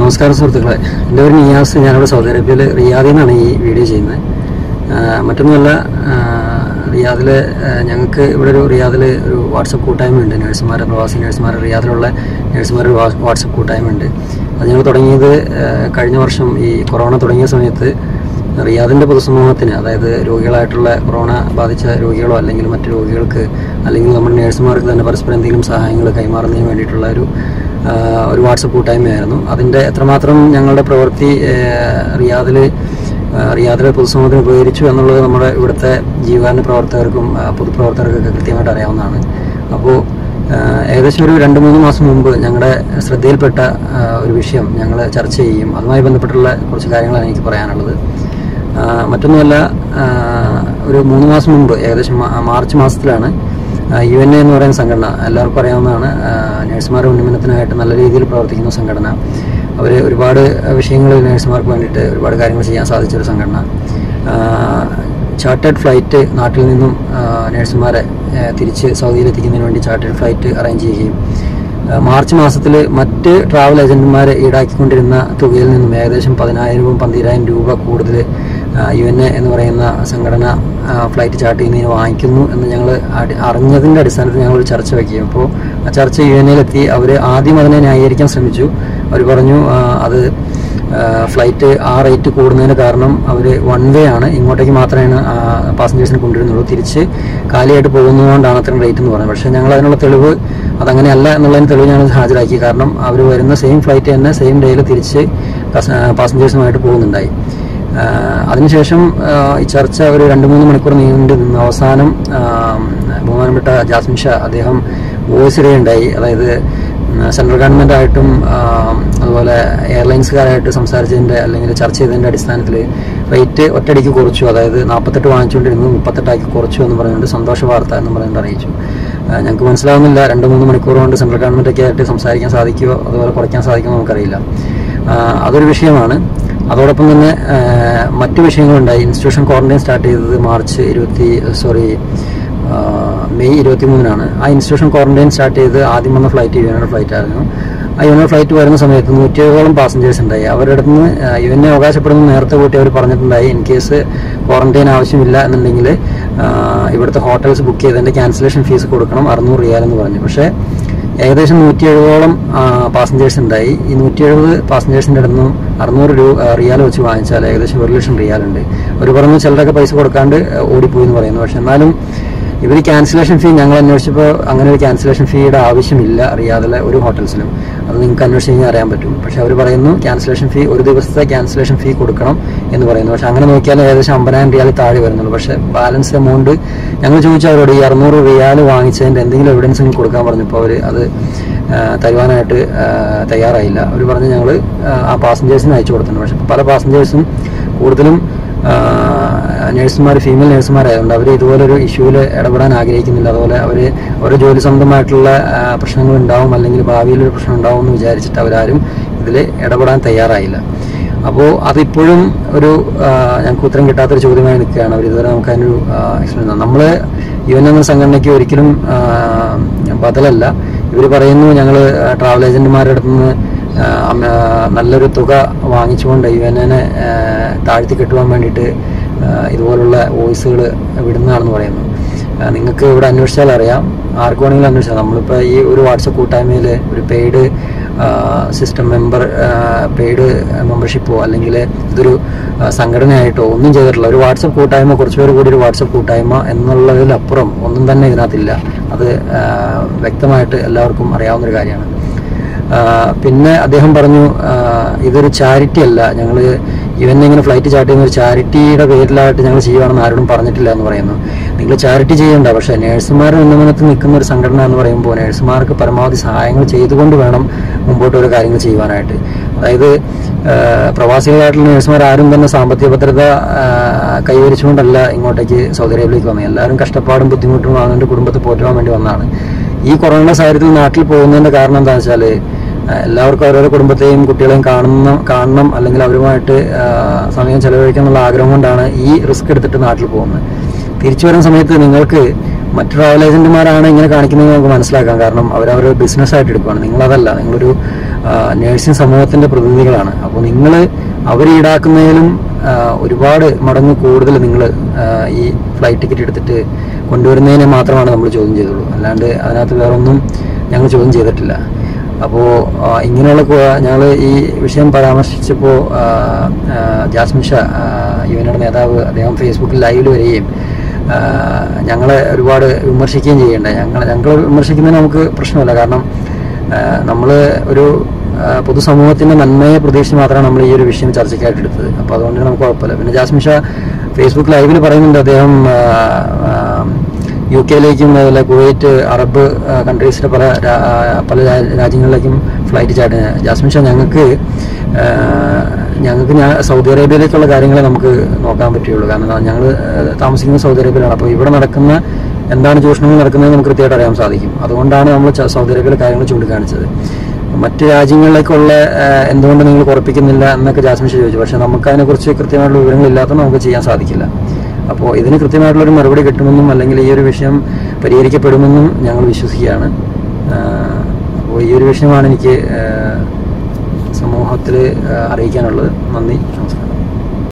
നമസ്കാരം സുഹൃത്തുക്കളെ എൻ്റെ പേര് നിയാസ് ഞാനിവിടെ സൗദി അറേബ്യയിൽ റിയാദിൽ നിന്നാണ് ഈ വീഡിയോ ചെയ്യുന്നത് ആ, മറ്റൊന്നുമല്ല ആ, റിയാദിലെ ആ, ഞങ്ങൾക്ക് ഇവിടെ ഒരു റിയാദിൽ ഒരു വാട്സപ്പ് കൂട്ടായ്മയുണ്ട് നഴ്സുമാരെ പ്രവാസി നഴ്സുമാരെ റിയാദിലുള്ള നഴ്സുമാരുടെ വാ- വാട്സപ്പ് കൂട്ടായ്മയുണ്ട് അത് ഞങ്ങൾ തുടങ്ങിയത് ആ, കഴിഞ്ഞ വർഷം ഈ കൊറോണ തുടങ്ങിയ സമയത്ത് റിയാദിൻ്റെ പൊതുസമൂഹത്തിന് അതായത് രോഗികളായിട്ടുള്ള കൊറോണ ബാധിച്ച രോഗികളോ അല്ലെങ്കിൽ മറ്റു രോഗികൾക്ക് അല്ലെങ്കിൽ നമ്മുടെ നേഴ്സുമാർക്ക് തന്നെ പരസ്പരം എന്തെങ്കിലും സഹായങ്ങൾ കൈമാറുന്നതിന് വേണ്ടിയിട്ടുള്ള ഒരു ആ, ഒരു വാട്സപ്പ് കൂട്ടായ്മയായിരുന്നു അതിൻ്റെ എത്രമാത്രം ഞങ്ങളുടെ പ്രവൃത്തി റിയാദിൽ റിയാദിലെ പൊതുസമൂഹത്തിന് ഉപകരിച്ചു എന്നുള്ളത് നമ്മുടെ ഇവിടുത്തെ ജീവകാരുണ്യ പ്രവർത്തകർക്കും ആ, പൊതുപ്രവർത്തകർക്കൊക്കെ കൃത്യമായിട്ട് അറിയാവുന്നതാണ് അപ്പോൾ ഏകദേശം ഒരു രണ്ട് മൂന്ന് മാസം മുമ്പ് ഞങ്ങളുടെ ശ്രദ്ധയിൽപ്പെട്ട ആ, ഒരു വിഷയം ഞങ്ങൾ ചർച്ച ചെയ്യും അതുമായി ബന്ധപ്പെട്ടുള്ള കുറച്ച് കാര്യങ്ങളാണ് എനിക്ക് പറയാനുള്ളത് ആ, മറ്റൊന്നുമല്ല ആ, ഒരു മൂന്ന് മാസം മുമ്പ് ഏകദേശം മാ- മാർച്ച് മാസത്തിലാണ് യു എൻ എ എന്ന് പറയുന്ന സംഘടന എല്ലാവർക്കും അറിയാവുന്നതാണ് ആ, നഴ്സുമാരുടെ ഉന്നമനത്തിനായിട്ട് നല്ല രീതിയിൽ പ്രവർത്തിക്കുന്ന സംഘടന അവർ ഒരുപാട് വിഷയങ്ങളിൽ നഴ്സുമാർക്ക് വേണ്ടിയിട്ട് ഒരുപാട് കാര്യങ്ങൾ ചെയ്യാൻ സാധിച്ചൊരു സംഘടന ചാർട്ടേഡ് ഫ്ലൈറ്റ് നാട്ടിൽ നിന്നും ആ, നഴ്സുമാരെ ആ, തിരിച്ച് സൗദിയിൽ എത്തിക്കുന്നതിന് വേണ്ടി ചാർട്ടേഡ് ഫ്ലൈറ്റ് അറേഞ്ച് ചെയ്യുകയും ആ, മാർച്ച് മാസത്തിൽ മറ്റ് ട്രാവൽ ഏജന്റുമാർ ഈടാക്കിക്കൊണ്ടിരുന്ന തുകയിൽ നിന്നും ഏകദേശം പതിനായിരവും പന്തിരായിരം രൂപ കൂടുതൽ യു എൻ എ എന്ന് പറയുന്ന സംഘടന ആ, ഫ്ലൈറ്റ് ചാർട്ട് ചെയ്യുന്നതിന് വാങ്ങിക്കുന്നു എന്ന് ഞങ്ങൾ അറിഞ്ഞതിൻ്റെ അടിസ്ഥാനത്തിൽ ഞങ്ങൾ ഒരു ചർച്ച വയ്ക്കുകയും അപ്പോൾ ആ ചർച്ച യു എൻ എയിലെത്തി അവർ ആദ്യം അതിനെ ന്യായീകരിക്കാൻ ശ്രമിച്ചു അവർ പറഞ്ഞു ആ, അത് ഫ്ലൈറ്റ് ആ റേറ്റ് കൂടുന്നതിന് കാരണം അവർ വൺ വേ ആണ് ഇങ്ങോട്ടേക്ക് മാത്രമേ പാസഞ്ചേഴ്സിനെ കൊണ്ടുവരുന്നുള്ളൂ തിരിച്ച് കാലിയായിട്ട് പോകുന്നതുകൊണ്ടാണ് അത്രയും റേറ്റ് എന്ന് പറയുന്നത് പക്ഷേ ഞങ്ങൾ അതിനുള്ള തെളിവ് അതങ്ങനെയല്ല എന്നുള്ളതിന് തെളിവ് ഞങ്ങൾ ഹാജരാക്കി കാരണം അവർ വരുന്ന സെയിം ഫ്ലൈറ്റ് തന്നെ സെയിം ഡേയിൽ തിരിച്ച് പാസഞ്ചേഴ്സുമായിട്ട് പോകുന്നുണ്ടായി ആ, അതിനുശേഷം ആ, ഈ ചർച്ച ഒരു രണ്ട് മൂന്ന് മണിക്കൂർ നീണ്ടു നിന്ന് അവസാനം ആ, ബഹുമാനപ്പെട്ട ജാസ്മിൻ ഷാ അദ്ദേഹം വോയിസ് ഇടുകയുണ്ടായി അതായത് ഉം, സെൻട്രൽ ഗവൺമെൻറ്റായിട്ടും അതുപോലെ എയർലൈൻസുകാരായിട്ട് സംസാരിച്ചതിൻ്റെ അല്ലെങ്കിൽ ചർച്ച ചെയ്തതിൻ്റെ അടിസ്ഥാനത്തിൽ റേറ്റ് ഒറ്റയടിക്ക് കുറച്ചു അതായത് നാൽപ്പത്തെട്ട് വാങ്ങിച്ചുകൊണ്ടിരുന്നത് മുപ്പത്തെട്ടാക്കി കുറച്ചു എന്ന് പറഞ്ഞുകൊണ്ട് സന്തോഷ വാർത്ത എന്ന് പറഞ്ഞുകൊണ്ട് അറിയിച്ചു ആ, ഞങ്ങൾക്ക് മനസ്സിലാവുന്നില്ല രണ്ട് മൂന്ന് മണിക്കൂർ കൊണ്ട് സെൻട്രൽ ഗവൺമെൻറ്റൊക്കെ ആയിട്ട് സംസാരിക്കാൻ സാധിക്കുമോ അതുപോലെ കുറയ്ക്കാൻ സാധിക്കുമോ നമുക്കറിയില്ല ആ, അതൊരു വിഷയമാണ് അതോടൊപ്പം തന്നെ ആ, മറ്റു വിഷയങ്ങളുണ്ടായി ഇൻസ്റ്റിറ്റ്യൂഷൻ ക്വാറന്റൈൻ സ്റ്റാർട്ട് ചെയ്തത് മാർച്ച് ഇരുപത്തി സോറി ആ, മെയ് ഇരുപത്തി മൂന്നിനാണ് ആ ഇൻസ്റ്റിറ്റ്യൂഷൻ ക്വാറന്റൈൻ സ്റ്റാർട്ട് ചെയ്ത് ആദ്യം വന്ന ഫ്ലൈറ്റ് യുഎൻഒ ഫ്ലൈറ്റ് ആയിരുന്നു ആ യുഎൻഒ ഫ്ലൈറ്റ് വരുന്ന സമയത്ത് നൂറ്റിയേഴോളം പാസഞ്ചേഴ്സ് ഉണ്ടായി അവരുടെ അടുത്ത് നിന്ന് യു എൻ എ അവകാശപ്പെടുന്ന നേരത്തെ കൂട്ടി അവർ പറഞ്ഞിട്ടുണ്ടായി ഇൻ കേസ് ക്വാറന്റൈൻ ആവശ്യമില്ല എന്നുണ്ടെങ്കിൽ ആ, ഇവിടുത്തെ ഹോട്ടൽസ് ബുക്ക് ചെയ്തതിൻ്റെ ക്യാൻസലേഷൻ ഫീസ് കൊടുക്കണം അറുന്നൂറ് റിയാൽ എന്ന് പറഞ്ഞു പക്ഷേ ഏകദേശം നൂറ്റി എഴുപതോളം പാസഞ്ചേഴ്സ് ഉണ്ടായി ഈ നൂറ്റി എഴുപത് പാസഞ്ചേഴ്സിൻ്റെ അടുത്ത് നിന്നും അറുന്നൂറ് രൂപ റിയാൽ വെച്ച് വാങ്ങിച്ചാൽ ഏകദേശം ഒരു ലക്ഷം റിയാലുണ്ട് അവർ പറഞ്ഞു ചിലരൊക്കെ പൈസ കൊടുക്കാണ്ട് ആ, ഓടിപ്പോയി എന്ന് പറയുന്നു പക്ഷെ എന്നാലും ഇവർ ക്യാൻസലേഷൻ ഫീ ഞങ്ങൾ അന്വേഷിച്ചപ്പോൾ അങ്ങനെ ഒരു ക്യാൻസലേഷൻ ഫീയുടെ ആവശ്യമില്ല റിയാദിലെ ഒരു ഹോട്ടൽസിലും അത് നിങ്ങൾക്ക് അന്വേഷിച്ച് കഴിഞ്ഞാൽ അറിയാൻ പറ്റും പക്ഷെ അവർ പറയുന്നു ക്യാൻസലേഷൻ ഫീ ഒരു ദിവസത്തെ ക്യാൻസലേഷൻ ഫീ കൊടുക്കണം എന്ന് പറയുന്നു പക്ഷെ അങ്ങനെ നോക്കിയാൽ ഏകദേശം അമ്പതിനായിരം റിയാൽ താഴെ വരുന്നുള്ളൂ പക്ഷേ ബാലൻസ് എമൗണ്ട് ഞങ്ങൾ ചോദിച്ചു അവരോട് ഈ അറുന്നൂറ് റിയാൽ വാങ്ങിച്ചതിൻ്റെ എന്തെങ്കിലും എവിഡൻസ് നിങ്ങൾക്ക് കൊടുക്കാൻ പറഞ്ഞപ്പോൾ അവർ അത് ആ, തരുവാനായിട്ട് ആ, തയ്യാറായില്ല അവർ പറഞ്ഞ് ഞങ്ങൾ ആ പാസഞ്ചേഴ്സിന് അയച്ചു കൊടുത്തിട്ടുണ്ട് പക്ഷെ പല പാസഞ്ചേഴ്സും കൂടുതലും നഴ്സുമാർ ഫീമെയിൽ നഴ്സുമാരായതുകൊണ്ട് അവർ ഇതുപോലൊരു ഇഷ്യൂവിൽ ഇടപെടാൻ ആഗ്രഹിക്കുന്നില്ല അതുപോലെ അവർ ഓരോ ജോലി സംബന്ധമായിട്ടുള്ള പ്രശ്നങ്ങൾ ഉണ്ടാവും അല്ലെങ്കിൽ ഭാവിയിൽ ഒരു പ്രശ്നം ഉണ്ടാവും എന്ന് വിചാരിച്ചിട്ട് അവരാരും ഇതിൽ ഇടപെടാൻ തയ്യാറായില്ല അപ്പോൾ അതിപ്പോഴും ഒരു ആ, ഞങ്ങൾക്ക് ഉത്തരം കിട്ടാത്തൊരു ചോദ്യമായി നിൽക്കുകയാണ് അവർ ഇതുവരെ നമുക്ക് അതിനൊരു എക്സ്പ്ലെയിൻ നമ്മൾ യു എൻ എന്ന സംഘടനയ്ക്ക് ഒരിക്കലും ആ, ബദലല്ല ഇവർ പറയുന്നു ഞങ്ങൾ ട്രാവൽ ഏജന്റുമാരുടെ അടുത്ത് നിന്ന് ആ, അമ്മ- നല്ലൊരു തുക വാങ്ങിച്ചുകൊണ്ട് യു എൻ എനെ താഴ്ത്തി കെട്ടുവാൻ വേണ്ടിയിട്ട് ആ, ഇതുപോലുള്ള വോയിസുകൾ വിടുന്നതാണെന്ന് പറയുന്നു ആ, നിങ്ങൾക്ക് ഇവിടെ അന്വേഷിച്ചാൽ അറിയാം ആർക്ക് വേണമെങ്കിലും അന്വേഷിച്ചാൽ നമ്മളിപ്പോൾ ഈ ഒരു വാട്സപ്പ് കൂട്ടായ്മയിൽ ഒരു പെയ്ഡ് സിസ്റ്റം മെമ്പർ പെയ്ഡ് മെമ്പർഷിപ്പോ അല്ലെങ്കിൽ ഇതൊരു ആ, സംഘടനയായിട്ടോ ഒന്നും ചെയ്തിട്ടില്ല ഒരു വാട്സപ്പ് കൂട്ടായ്മ കുറച്ച് പേര് കൂടി ഒരു വാട്സപ്പ് കൂട്ടായ്മ എന്നുള്ളതിലപ്പുറം ഒന്നും തന്നെ ഇതിനകത്തില്ല അത് ആ, വ്യക്തമായിട്ട് എല്ലാവർക്കും അറിയാവുന്ന ഒരു കാര്യമാണ് ആ, പിന്നെ അദ്ദേഹം പറഞ്ഞു ആ, ഇതൊരു ചാരിറ്റി അല്ല ഞങ്ങൾ ഇവൻ ഇങ്ങനെ ഫ്ലൈറ്റ് ചാർട്ട് ചെയ്യുന്ന ഒരു ചാരിറ്റിയുടെ പേരിലായിട്ട് ഞങ്ങൾ ചെയ്യുവാണെന്ന് ആരോടും പറഞ്ഞിട്ടില്ല എന്ന് പറയുന്നു നിങ്ങൾ ചാരിറ്റി ചെയ്യണ്ട പക്ഷേ നഴ്സുമാരുടെ ഉന്നമനത്തിൽ നിൽക്കുന്ന ഒരു സംഘടന എന്ന് പറയുമ്പോൾ നഴ്സുമാർക്ക് പരമാവധി സഹായങ്ങൾ ചെയ്തുകൊണ്ട് വേണം മുമ്പോട്ട് ഓരോ കാര്യങ്ങൾ ചെയ്യുവാനായിട്ട് അതായത് ആ, പ്രവാസികളായിട്ടുള്ള നഴ്സുമാർ ആരും തന്നെ സാമ്പത്തിക ഭദ്രത ആ, കൈവരിച്ചുകൊണ്ടല്ല ഇങ്ങോട്ടേക്ക് സൗദി അറേബ്യയിലേക്ക് വന്നത് എല്ലാവരും കഷ്ടപ്പാടും ബുദ്ധിമുട്ടും അവൻ്റെ കുടുംബത്തെ പോറ്റുവാൻ വേണ്ടി വന്നതാണ് ഈ കൊറോണ സാഹചര്യത്തിൽ നാട്ടിൽ പോകുന്നതിന്റെ കാരണം എന്താണെന്ന് വെച്ചാൽ എല്ലാവർക്കും അവരവരുടെ കുടുംബത്തെയും കുട്ടികളെയും കാണുന്ന കാണണം അല്ലെങ്കിൽ അവരുമായിട്ട് ആ, സമയം ചെലവഴിക്കണം എന്നുള്ള ആഗ്രഹം കൊണ്ടാണ് ഈ റിസ്ക് എടുത്തിട്ട് നാട്ടിൽ പോകുന്നത് തിരിച്ചു വരുന്ന സമയത്ത് നിങ്ങൾക്ക് മറ്റു ട്രാവൽ ഏജന്റുമാരാണ് ഇങ്ങനെ കാണിക്കുന്നത് നമുക്ക് മനസ്സിലാക്കാം കാരണം അവരവർ ബിസിനസ് ആയിട്ട് എടുക്കുകയാണ് നിങ്ങളതല്ല നിങ്ങളൊരു നേഴ്സിംഗ് സമൂഹത്തിന്റെ പ്രതിനിധികളാണ് അപ്പോൾ നിങ്ങൾ അവർ ഈടാക്കുന്നതിലും ആ, ഒരുപാട് മടങ്ങ് കൂടുതൽ നിങ്ങൾ ഈ ഫ്ലൈറ്റ് ടിക്കറ്റ് എടുത്തിട്ട് കൊണ്ടുവരുന്നതിനെ മാത്രമാണ് നമ്മൾ ചോദ്യം ചെയ്തുള്ളൂ അല്ലാണ്ട് അതിനകത്ത് വേറൊന്നും ഞങ്ങൾ ചോദ്യം ചെയ്തിട്ടില്ല അപ്പോൾ ഇങ്ങനെയുള്ള ഞങ്ങൾ ഈ വിഷയം പരാമർശിച്ചപ്പോൾ ജാസ്മിൻ ഷാ ആ, യുവനയുടെ നേതാവ് അദ്ദേഹം ഫേസ്ബുക്കിൽ ലൈവിൽ വരികയും ആ, ഞങ്ങളെ ഒരുപാട് വിമർശിക്കുകയും ചെയ്യേണ്ടത് ഞങ്ങൾ ഞങ്ങൾ വിമർശിക്കുന്നതിന് നമുക്ക് പ്രശ്നമില്ല കാരണം നമ്മൾ ഒരു ആ, പൊതുസമൂഹത്തിന്റെ നന്മയെ പ്രതീക്ഷിച്ച് മാത്രമാണ് നമ്മൾ ഈ ഒരു വിഷയം ചർച്ചയ്ക്കായിട്ട് എടുത്തത് അപ്പോൾ അതുകൊണ്ട് നമുക്ക് കുഴപ്പമില്ല പിന്നെ ജാസ്മിൻ ഷാ ഫേസ്ബുക്ക് ലൈവിൽ പറയുന്നുണ്ട് അദ്ദേഹം ആ, ആ, യു കെയിലേക്കും അതുപോലെ കുവൈറ്റ് അറബ് ആ, കൺട്രീസിലെ പല രാ- ആ, പല രാ- രാജ്യങ്ങളിലേക്കും ഫ്ലൈറ്റ് ചാടി ജാസ്മിൻ ഷാ ഞങ്ങൾക്ക് ആ, ഞങ്ങൾക്ക് ഞാൻ സൗദി അറേബ്യയിലേക്കുള്ള കാര്യങ്ങളെ നമുക്ക് നോക്കാൻ പറ്റുള്ളൂ കാരണം ഞങ്ങൾ താമസിക്കുന്നത് സൗദി അറേബ്യയിലാണ് അപ്പോൾ ഇവിടെ നടക്കുന്ന എന്താണ് ചൂഷണങ്ങൾ നടക്കുന്നത് നമുക്ക് കൃത്യമായിട്ട് അറിയാൻ സാധിക്കും അതുകൊണ്ടാണ് നമ്മൾ ച- സൗദി അറേബ്യയിലെ കാര്യങ്ങൾ ചൂണ്ടിക്കാണിച്ചത് മറ്റ് രാജ്യങ്ങളിലേക്കുള്ള ആ, എന്തുകൊണ്ട് നിങ്ങൾ കുറപ്പിക്കുന്നില്ല എന്നൊക്കെ ജാസ്മിൻ ഷാ ചോദിച്ചു പക്ഷെ നമുക്ക് അതിനെക്കുറിച്ച് കൃത്യമായിട്ടുള്ള വിവരങ്ങളില്ലാത്ത നമുക്ക് ചെയ്യാൻ സാധിക്കില്ല അപ്പോൾ ഇതിന് കൃത്യമായിട്ടുള്ള ഒരു മറുപടി കിട്ടുമെന്നും അല്ലെങ്കിൽ ഈ ഒരു വിഷയം പരിഹരിക്കപ്പെടുമെന്നും ഞങ്ങൾ വിശ്വസിക്കുകയാണ് അപ്പോൾ ഈ ഒരു വിഷയമാണ് എനിക്ക് സമൂഹത്തിൽ അറിയിക്കാനുള്ളത് നന്ദി നമസ്കാരം